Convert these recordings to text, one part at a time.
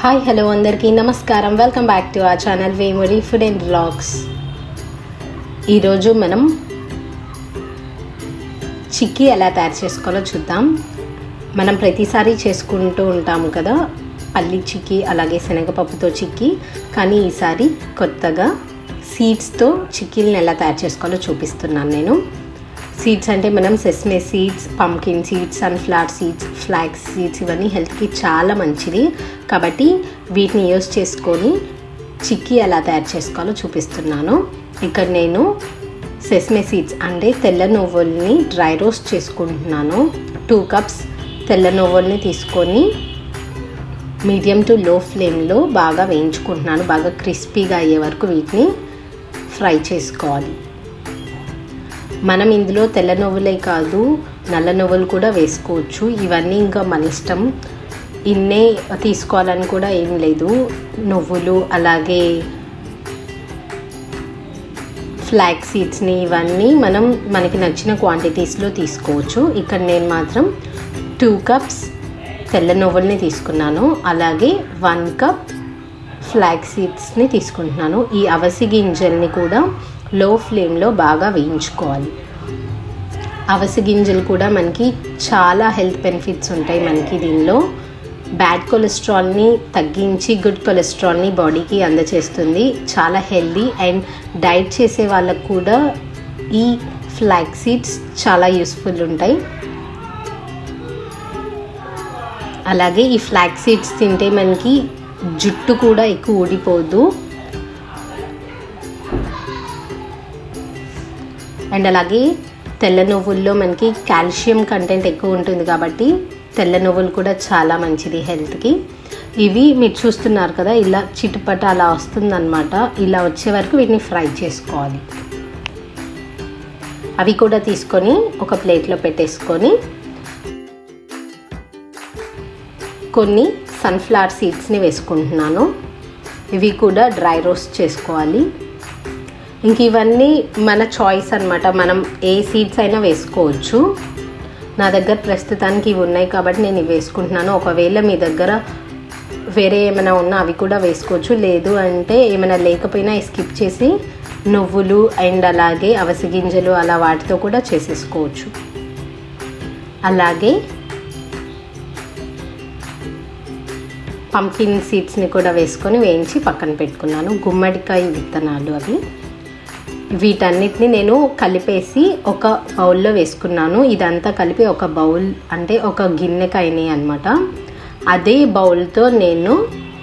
Hi hello అందరికీ నమస్కారం welcome back to ఆ channel Vemuri food and blogs ఈరోజు మనం చిక్కీ ఎలా తయారు చేసుకోవాలో చూద్దాం మనం ప్రతిసారి చేసుకుంటూ ఉంటాము కదా పల్లి చిక్కీ అలాగే శనగపప్పుతో చిక్కీ కానీ ఈసారి కొత్తగా సీడ్స్తో చిక్కీలను ఎలా తయారు చేసుకోవాలో చూపిస్తున్నాను నేను సీడ్స్ అంటే మనం sesame seeds pumpkin seeds sunflower seeds flax seeds ఇవన్నీ హెల్త్కి చాలా మంచిది కాబట్టి వీటిని యూస్ చేసుకొని చిక్కీ ఎలా తయారు చేసుకోవాలో చూపిస్తున్నాను ఇక్కడ నేను సెస్మే సీడ్స్ అంటే తెల్ల నువ్వుల్ని డ్రై రోస్ట్ చేసుకుంటున్నాను టూ కప్స్ తెల్ల నువ్వుల్ని తీసుకొని మీడియం టు లో ఫ్లేమ్లో బాగా వేయించుకుంటున్నాను బాగా క్రిస్పీగా అయ్యే వరకు వీటిని ఫ్రై చేసుకోవాలి మనం ఇందులో తెల్ల నువ్వులే కాదు నల్ల నువ్వులు కూడా వేసుకోవచ్చు ఇవన్నీ ఇంకా మన ఇష్టం ఇన్నే తీసుకోవాలని కూడా ఏం లేదు నువ్వులు అలాగే ఫ్లాక్ సీడ్స్ని ఇవన్నీ మనం మనకి నచ్చిన క్వాంటిటీస్లో తీసుకోవచ్చు ఇక్కడ నేను మాత్రం టూ కప్స్ తెల్ల నువ్వుల్ని తీసుకున్నాను అలాగే వన్ కప్ ఫ్లాక్ సీడ్స్ని తీసుకుంటున్నాను ఈ అవసి గింజల్ని కూడా లో ఫ్లేమ్లో బాగా వేయించుకోవాలి అవసి గింజలు కూడా మనకి చాలా హెల్త్ బెనిఫిట్స్ ఉంటాయి మనకి దీనిలో బ్యాడ్ కొలెస్ట్రాల్ని తగ్గించి గుడ్ కొలెస్ట్రాల్ని బాడీకి అందచేస్తుంది చాలా హెల్దీ అండ్ డైట్ చేసే వాళ్ళకు కూడా ఈ ఫ్లాక్ సీడ్స్ చాలా యూస్ఫుల్ ఉంటాయి అలాగే ఈ ఫ్లాక్ సీడ్స్ తింటే మనకి జుట్టు కూడా ఎక్కువ ఊడిపోదు అండ్ అలాగే తెల్ల నువ్వుల్లో మనకి కాల్షియం కంటెంట్ ఎక్కువ ఉంటుంది కాబట్టి తెల్ల నువ్వులు కూడా చాలా మంచిది హెల్త్కి ఇవి మీరు చూస్తున్నారు కదా ఇలా చిటుపట అలా వస్తుందన్నమాట ఇలా వచ్చే వరకు వీటిని ఫ్రై చేసుకోవాలి అవి కూడా తీసుకొని ఒక ప్లేట్లో పెట్టేసుకొని కొన్ని సన్ఫ్లవర్ సీడ్స్ని వేసుకుంటున్నాను ఇవి కూడా డ్రై రోస్ట్ చేసుకోవాలి ఇంక ఇవన్నీ మన చాయిస్ అనమాట మనం ఏ సీడ్స్ అయినా వేసుకోవచ్చు నా దగ్గర ప్రస్తుతానికి ఇవి ఉన్నాయి కాబట్టి నేను ఇవి వేసుకుంటున్నాను ఒకవేళ మీ దగ్గర వేరే ఏమైనా ఉన్నా అవి కూడా వేసుకోవచ్చు లేదు అంటే ఏమైనా లేకపోయినా స్కిప్ చేసి నువ్వులు అండ్ అలాగే అవసి గింజలు అలా వాటితో కూడా చేసేసుకోవచ్చు అలాగే పంకిన్ సీడ్స్ని కూడా వేసుకొని వేయించి పక్కన పెట్టుకున్నాను గుమ్మడికాయ విత్తనాలు అవి వీటన్నిటిని నేను కలిపేసి ఒక బౌల్లో వేసుకున్నాను ఇదంతా కలిపి ఒక బౌల్ అంటే ఒక గిన్నెకి అయినాయి అనమాట అదే బౌల్తో నేను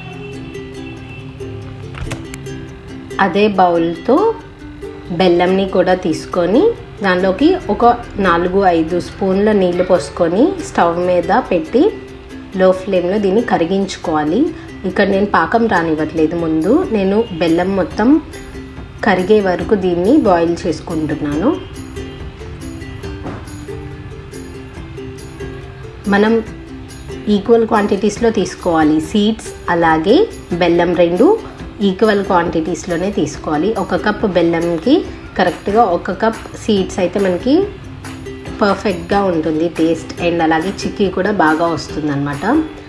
అదే బౌల్తో బెల్లంని కూడా తీసుకొని దానిలోకి ఒక నాలుగు ఐదు స్పూన్ల నీళ్లు పోసుకొని స్టవ్ మీద పెట్టి లో ఫ్లేమ్లో దీన్ని కరిగించుకోవాలి ఇక్కడ నేను పాకం రానివ్వట్లేదు ముందు నేను బెల్లం మొత్తం కరిగే వరకు దీన్ని బాయిల్ చేసుకుంటున్నాను మనం ఈక్వల్ క్వాంటిటీస్లో తీసుకోవాలి సీడ్స్ అలాగే బెల్లం రెండు ఈక్వల్ క్వాంటిటీస్లోనే తీసుకోవాలి ఒక కప్ బెల్లంకి కరెక్ట్గా ఒక కప్ సీడ్స్ అయితే మనకి పర్ఫెక్ట్గా ఉంటుంది టేస్ట్ అండ్ అలాగే చిక్కీ కూడా బాగా వస్తుంది అనమాట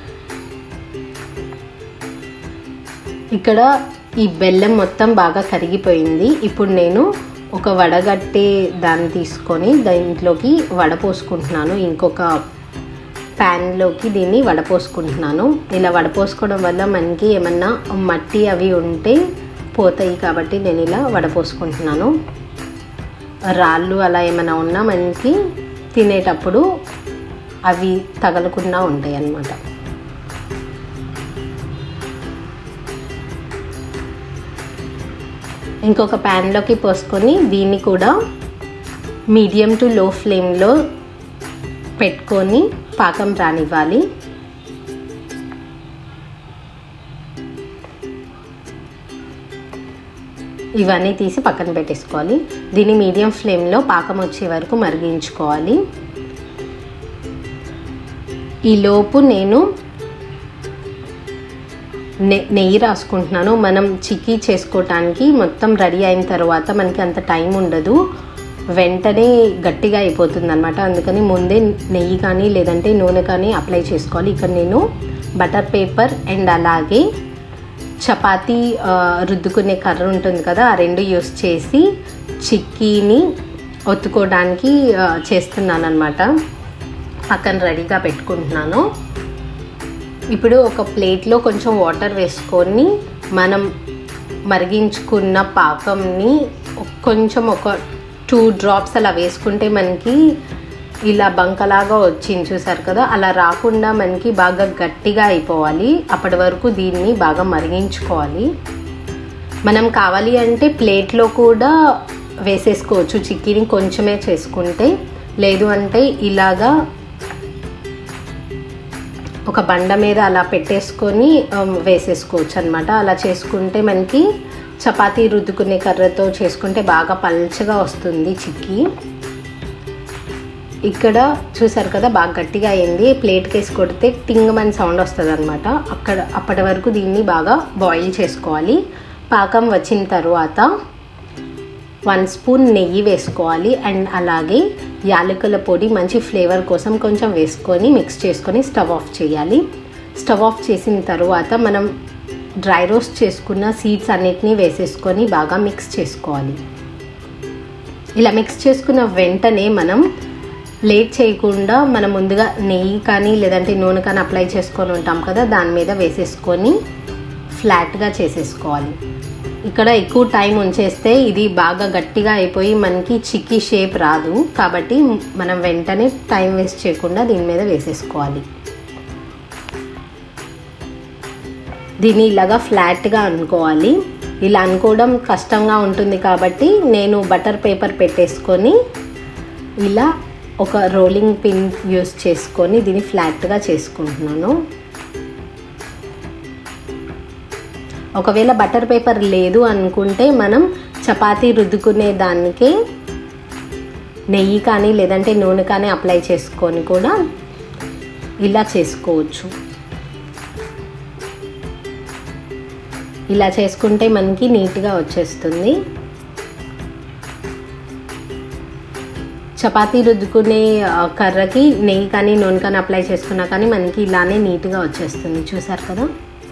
ఇక్కడ ఈ బెల్లం మొత్తం బాగా కరిగిపోయింది ఇప్పుడు నేను ఒక వడగట్టే దాన్ని తీసుకొని దాంట్లోకి వడపోసుకుంటున్నాను ఇంకొక ప్యాన్లోకి దీన్ని వడపోసుకుంటున్నాను ఇలా వడపోసుకోవడం వల్ల మనకి ఏమన్నా మట్టి అవి ఉంటే పోతాయి కాబట్టి నేను ఇలా వడపోసుకుంటున్నాను రాళ్ళు అలా ఏమైనా ఉన్నా మనకి తినేటప్పుడు అవి తగలకుండా ఉంటాయి అన్నమాట ఇంకొక ప్యాన్లోకి పోసుకొని దీన్ని కూడా మీడియం టు లో ఫ్లేమ్లో పెట్టుకొని పాకం రానివ్వాలి ఇవన్నీ తీసి పక్కన పెట్టేసుకోవాలి దీన్ని మీడియం ఫ్లేమ్లో పాకం వచ్చే వరకు మరిగించుకోవాలి ఈలోపు నేను నె నెయ్యి రాసుకుంటున్నాను మనం చిక్కీ చేసుకోవటానికి మొత్తం రెడీ అయిన తర్వాత మనకి అంత టైం ఉండదు వెంటనే గట్టిగా అయిపోతుంది అనమాట అందుకని ముందే నెయ్యి కానీ లేదంటే నూనె కానీ అప్లై చేసుకోవాలి ఇక్కడ నేను బటర్ పేపర్ అండ్ అలాగే చపాతీ ఆ, రుద్దుకునే కర్ర ఉంటుంది కదా ఆ రెండు యూస్ చేసి చిక్కీని ఒత్తుకోవడానికి ఆ, చేస్తున్నాను అనమాట పక్కన రెడీగా పెట్టుకుంటున్నాను ఇప్పుడు ఒక ప్లేట్లో కొంచెం వాటర్ వేసుకొని మనం మరిగించుకున్న పాకంని కొంచెం ఒక టూ డ్రాప్స్ అలా వేసుకుంటే మనకి ఇలా బంకలాగా వచ్చింది చూసారు కదా అలా రాకుండా మనకి బాగా గట్టిగా అయిపోవాలి అప్పటి వరకు దీన్ని బాగా మరిగించుకోవాలి మనం కావాలి అంటే ప్లేట్లో కూడా వేసేసుకోవచ్చు చిక్కీని కొంచెమే చేసుకుంటే లేదు అంటే ఇలాగా ఒక బండ మీద అలా పెట్టేసుకొని ఉమ్, వేసేసుకోవచ్చు అనమాట అలా చేసుకుంటే మనకి చపాతీ రుద్దుకునే కర్రతో చేసుకుంటే బాగా పల్చగా వస్తుంది చిక్కీ ఇక్కడ చూసారు కదా బాగా గట్టిగా అయింది ప్లేట్కి వేసి కొడితే టింగ్ మన సౌండ్ వస్తుంది అనమాట అక్కడ అప్పటి వరకు దీన్ని బాగా బాయిల్ చేసుకోవాలి పాకం వచ్చిన తర్వాత వన్ స్పూన్ నెయ్యి వేసుకోవాలి అండ్ అలాగే యాలకుల పొడి మంచి ఫ్లేవర్ కోసం కొంచెం వేసుకొని మిక్స్ చేసుకొని స్టవ్ ఆఫ్ చేయాలి స్టవ్ ఆఫ్ చేసిన తర్వాత మనం డ్రై రోస్ట్ చేసుకున్న సీడ్స్ అన్నిటినీ వేసేసుకొని బాగా మిక్స్ చేసుకోవాలి ఇలా మిక్స్ చేసుకున్న వెంటనే మనం లేట్ చేయకుండా మనం ముందుగా నెయ్యి కానీ లేదంటే నూనె కానీ అప్లై చేసుకొని ఉంటాం కదా దాని మీద వేసేసుకొని ఫ్లాట్గా చేసేసుకోవాలి ఇక్కడ ఎక్కువ టైం ఉంచేస్తే ఇది బాగా గట్టిగా అయిపోయి మనకి చిక్కీ షేప్ రాదు కాబట్టి మనం వెంటనే టైం వేస్ట్ చేయకుండా దీని మీద వేసేసుకోవాలి దీన్ని ఇలాగా ఫ్లాట్గా అనుకోవాలి ఇలా అనుకోవడం కష్టంగా ఉంటుంది కాబట్టి నేను బటర్ పేపర్ పెట్టేసుకొని ఇలా ఒక రోలింగ్ పిన్ యూస్ చేసుకొని దీన్ని ఫ్లాట్గా చేసుకుంటున్నాను ఒకవేళ బటర్ పేపర్ లేదు అనుకుంటే మనం చపాతీ రుద్దుకునే దానికే నెయ్యి కానీ లేదంటే నూనె కానీ అప్లై చేసుకొని కూడా ఇలా చేసుకోవచ్చు ఇలా చేసుకుంటే మనకి నీట్గా వచ్చేస్తుంది చపాతీ రుద్దుకునే ఆ, కర్రకి నెయ్యి కానీ నూనె కానీ అప్లై చేసుకున్నా కానీ మనకి ఇలానే నీట్గా వచ్చేస్తుంది చూసారు కదా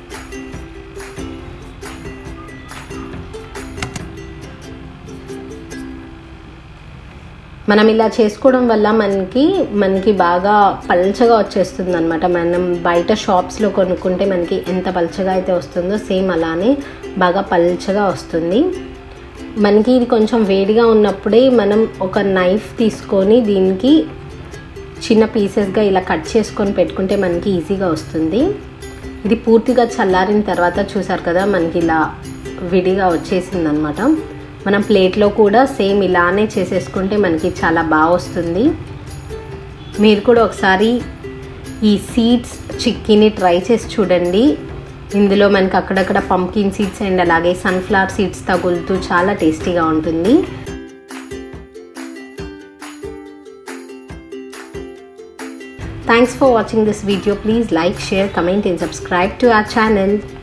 మనం ఇలా చేసుకోవడం వల్ల మనకి మనకి బాగా పల్చగా వచ్చేస్తుంది అనమాట మనం బయట షాప్స్లో కొనుక్కుంటే మనకి ఎంత పల్చగా అయితే వస్తుందో సేమ్ అలానే బాగా పల్చగా వస్తుంది మనకి ఇది కొంచెం వేడిగా ఉన్నప్పుడే మనం ఒక నైఫ్ తీసుకొని దీనికి చిన్న పీసెస్గా ఇలా కట్ చేసుకొని పెట్టుకుంటే మనకి ఈజీగా వస్తుంది ఇది పూర్తిగా చల్లారిన తర్వాత చూసారు కదా మనకి ఇలా విడిగా వచ్చేసింది అనమాట మనం ప్లేట్లో కూడా సేమ్ ఇలానే చేసేసుకుంటే మనకి చాలా బాగా వస్తుంది మీరు కూడా ఒకసారి ఈ సీడ్స్ చిక్కీని ట్రై చేసి చూడండి ఇందులో మనకి అక్కడక్కడ పంకిన్ సీడ్స్ అండ్ అలాగే సన్ఫ్లవర్ సీడ్స్ తగులుతూ చాలా టేస్టీగా ఉంటుంది Thanks for watching this video. Please like, share, comment and subscribe to our channel.